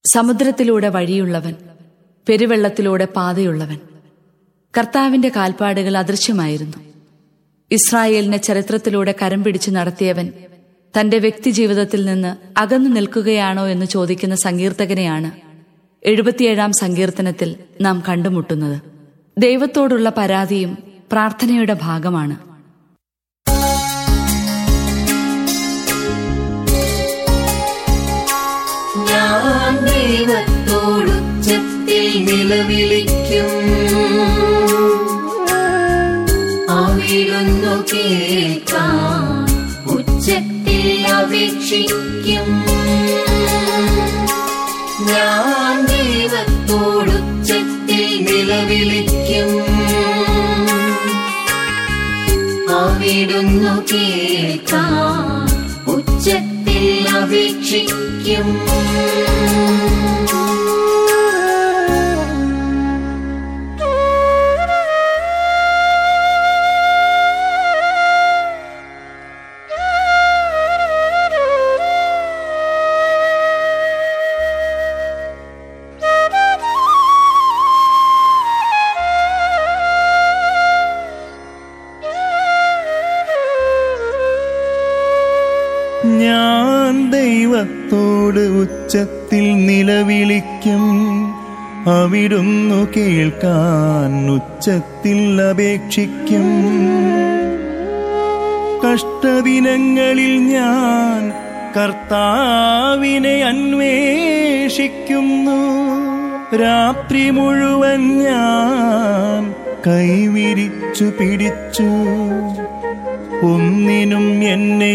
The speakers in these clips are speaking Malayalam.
സമുദ്രത്തിലൂടെ വഴിയുള്ളവൻ പെരുവെള്ളത്തിലൂടെ പാതയുള്ളവൻ കർത്താവിന്റെ കാൽപ്പാടുകൾ അദൃശ്യമായിരുന്നു ഇസ്രായേലിനെ ചരിത്രത്തിലൂടെ കരം പിടിച്ചു നടത്തിയവൻ തന്റെ വ്യക്തിജീവിതത്തിൽ നിന്ന് അകന്നു നിൽക്കുകയാണോ എന്ന് ചോദിക്കുന്ന സങ്കീർത്തകനെയാണ് എഴുപത്തിയേഴാം സങ്കീർത്തനത്തിൽ നാം കണ്ടുമുട്ടുന്നത് ദൈവത്തോടുള്ള പരാതിയും പ്രാർത്ഥനയുടെ ഭാഗമാണ് ഞാൻ ദൈവത്തോടുച്ചത്തിൽ നിലവിളിക്കും അവിടുന്നു കേൾക്കാൻ ഉച്ചത്തിൽ അപേക്ഷിക്കും ഞാൻ ദൈവത്തോടുച്ചത്തിൽ നിലവിളിക്കും അവിടുന്നു കേൾക്കാൻ ഉച്ചത്തിൽ അപേക്ഷിക്കും ഞാൻ ദൈവത്തോട് ഉച്ചത്തിൽ നിലവിളിക്കും അവിടുന്നു കേൾക്കാൻ ഉച്ചത്തിൽ അപേക്ഷിക്കും കഷ്ടദിനങ്ങളിൽ ഞാൻ കർത്താവിനെ അന്വേഷിക്കുന്നു രാത്രി മുഴുവൻ ഞാൻ കൈവിരിച്ചു പിടിച്ചു ഒന്നിനും എന്നെ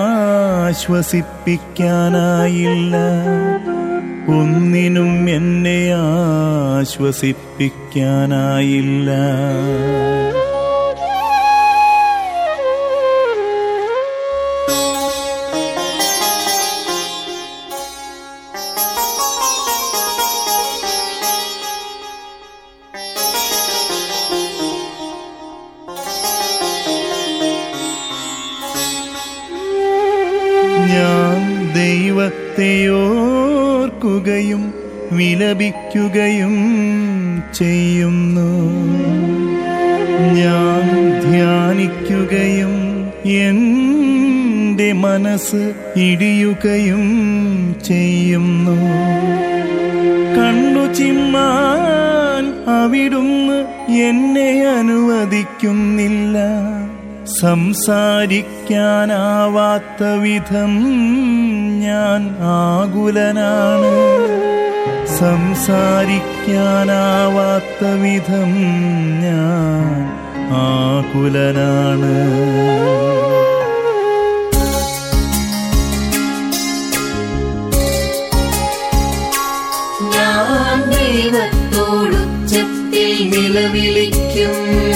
ആശ്വസിപ്പിക്കാനായില്ല ഒന്നിനും എന്നെ ആശ്വസിപ്പിക്കാനായില്ല ഞാൻ ദൈവത്തെ ഓർക്കുകയും വിലപിക്കുകയും ചെയ്യുന്നു ഞാൻ ധ്യാനിക്കുകയും എന്റെ മനസ്സ് ഇടിയുകയും ചെയ്യുന്നു കണ്ണു ചിമ്മാൻ അവിടുന്ന് എന്നെ അനുവദിക്കുന്നില്ല സംസാരിക്കാനാവാത്ത വിധം ഞാൻ ആകുലനാണ് സംസാരിക്കാനാവാത്ത വിധം ഞാൻ ആകുലനാണ് ഞാൻ ദൈവത്തോടുച്ചത്തിൽ നിലവിളിക്കും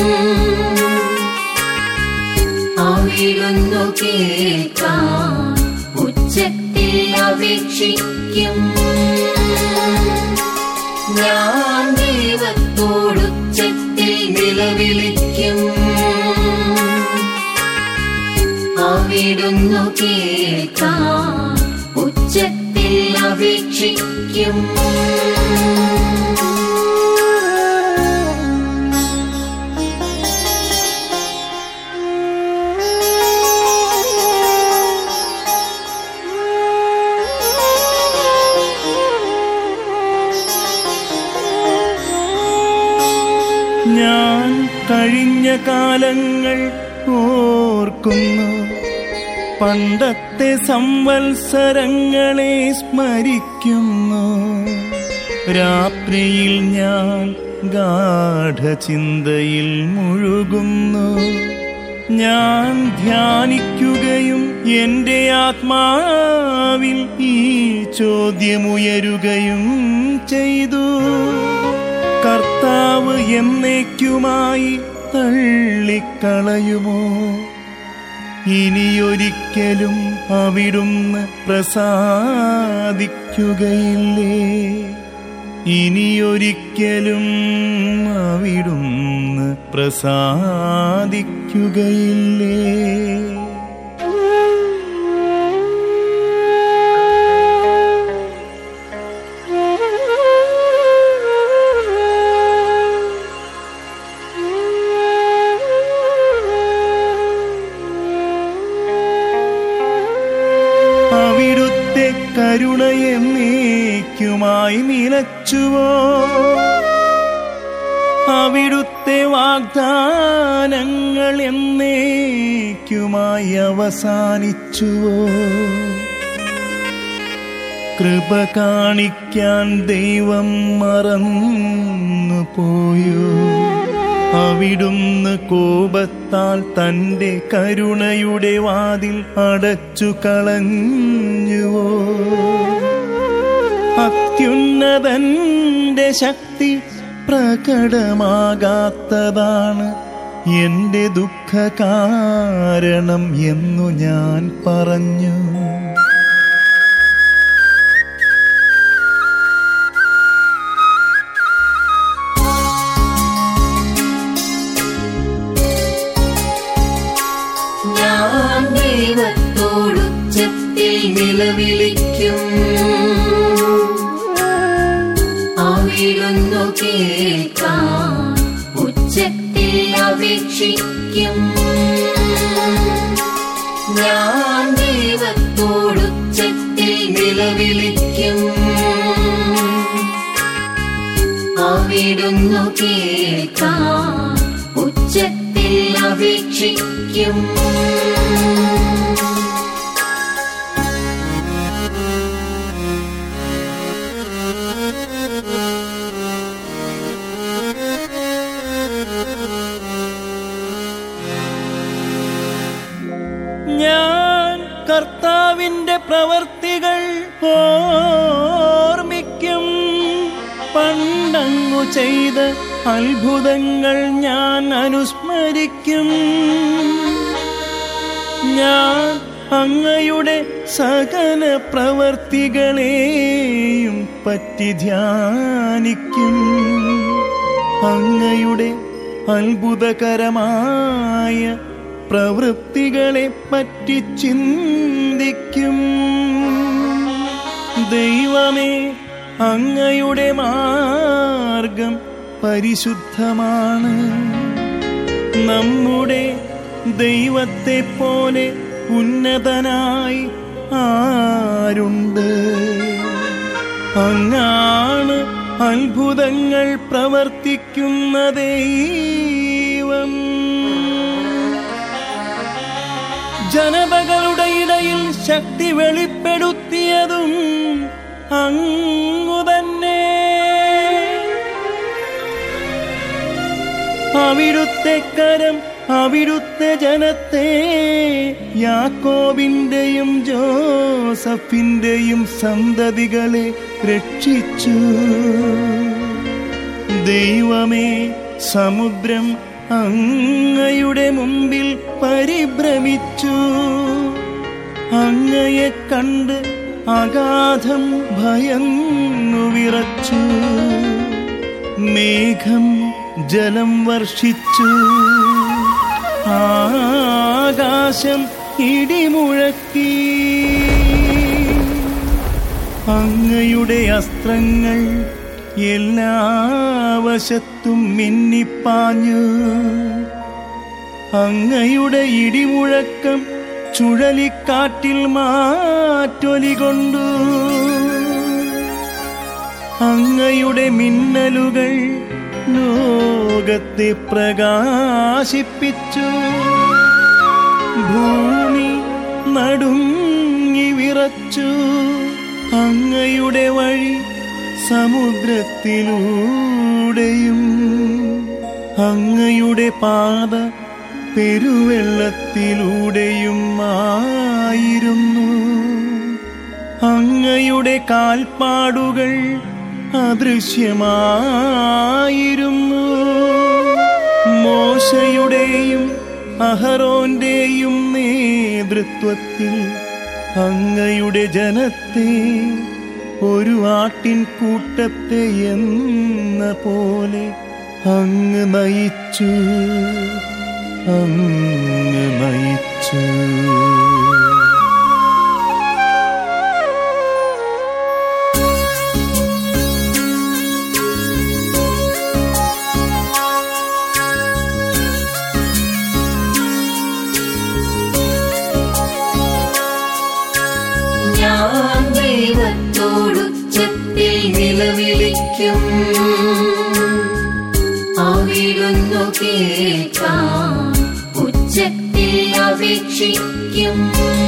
അവിടുന്നു കേൾക്കാൻ ഉച്ചത്തിൽ അപേക്ഷിക്കും ഞാൻ ദൈവത്തോടുച്ചത്തിൽ നിലവിളിക്കും അവിടുന്നു കേൾക്കാൻ ഉച്ചത്തിൽ അപേക്ഷിക്കും ഞാൻ കഴിഞ്ഞ കാലങ്ങൾ ഓർക്കുന്നു പണ്ടത്തെ സംവത്സരങ്ങളെ സ്മരിക്കുന്നു രാത്രിയിൽ ഞാൻ ഗാഠചിന്തയിൽ മുഴുകുന്നു ഞാൻ ധ്യാനിക്കുകയും എന്റെ ആത്മാവിൽ ഈ ചോദ്യമുയരുകയും ചെയ്തു കർത്താവ് എന്നേക്കുമായി തള്ളിക്കളയുമോ ഇനിയൊരിക്കലും അവിടുന്ന് പ്രസാദിക്കുകയില്ലേ ഇനിയൊരിക്കലും അവിടുന്ന് പ്രസാദിക്കുകയില്ലേ കരുണയെന്നേക്കുമായി നിലച്ചുവോ അവിടുത്തെ വാഗ്ദാനങ്ങൾ എന്നേക്കുമായി അവസാനിച്ചുവോ കൃപ കാണിക്കാൻ ദൈവം മറന്നു പോയോ അവിടുന്ന് കോപത്താൽ തന്റെ കരുണയുടെ വാതിൽ അടച്ചു കളഞ്ഞുവോ അത്യുന്നതന്റെ ശക്തി പ്രകടമാകാത്തതാണ് എന്റെ ദുഃഖ കാരണം എന്നു ഞാൻ പറഞ്ഞു ഞാൻ ദൈവത്തോടുച്ചത്തിൽ നിലവിളിക്കും അവിടുന്നു കേൾക്കാൻ ഉച്ചത്തിൽ അപേക്ഷിക്കും ഞാൻ ദൈവത്തോടുച്ചത്തിൽ നിലവിളിക്കും അവിടുന്നു കേൾക്കാൻ ഉച്ചത്തിൽ അപേക്ഷിക്കും ഞാൻ കർത്താവിന്റെ പ്രവർത്തികൾ ഓർമ്മിക്കും പണ്ടങ്ങു ചെയ്ത അത്ഭുതങ്ങൾ ഞാൻ അനുസ്മരിക്കും ഞാൻ അങ്ങയുടെ സകല പ്രവർത്തികളെയും പറ്റി ധ്യാനിക്കും അങ്ങയുടെ അത്ഭുതകരമായ പ്രവൃത്തികളെ പറ്റി ചിന്തിക്കും ദൈവമേ അങ്ങയുടെ മാർഗം പരിശുദ്ധമാണ് നമ്മുടെ ദൈവത്തെ പോലെ ഉന്നതനായി ആരുണ്ട് അങ്ങാണ് അത്ഭുതങ്ങൾ പ്രവർത്തിക്കുന്ന ദൈവം ജനതകളുടെ ഇടയിൽ ശക്തി വെളിപ്പെടുത്തിയതും അങ്ങു തന്നെ അവിടുത്തെ കരം അവിടുത്തെ ജനത്തെ യാക്കോബിന്റെയും ജോസഫിന്റെയും സന്തതികളെ രക്ഷിച്ചു ദൈവമേ സമുദ്രം അങ്ങയുടെ മുമ്പിൽ പരിഭ്രമിച്ചു അങ്ങയെ കണ്ട് അഗാധം ഭയന്നു വിറച്ചു മേഘം ജലം വർഷിച്ചു ആകാശം ഇടിമുഴക്കി അങ്ങയുടെ അസ്ത്രങ്ങൾ എല്ലാ വശത്തും മിന്നിപ്പാഞ്ഞു അങ്ങയുടെ ഇടിമുഴക്കം ചുഴലിക്കാറ്റിൽ മാറ്റൊലി കൊണ്ടു അങ്ങയുടെ മിന്നലുകൾ ലോകത്തെ പ്രകാശിപ്പിച്ചു ഭൂമി നടുങ്ങി വിറച്ചു അങ്ങയുടെ വഴി സമുദ്രത്തിലൂടെയും അങ്ങയുടെ പാത പെരുവെള്ളത്തിലൂടെയും ആയിരുന്നു അങ്ങയുടെ കാൽപ്പാടുകൾ അദൃശ്യമായിരുന്നു മോശയുടെയും അഹറോന്റെയും നേതൃത്വത്തിൽ അങ്ങയുടെ ജനത്തെ ഒരു ആട്ടിൻ കൂട്ടത്തെ എന്ന പോലെ അങ്ങ് നയിച്ചു അങ്ങ് നയിച്ചു ഞാൻ ദൈവത്തോടുച്ചത്തിൽ നിലവിളിക്കും അവിടുന്നു കേൾക്കാം ഉച്ചത്തിൽ അപേക്ഷിക്കും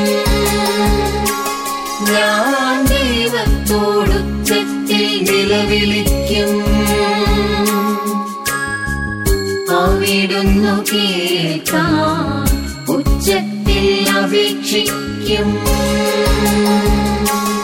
ഞാൻ ദൈവത്തോടുച്ചത്തിൽ നിലവിളിക്കും അവിടുന്നു കേൾക്കാം ഉച്ചത്തിൽ അപേക്ഷിക്കും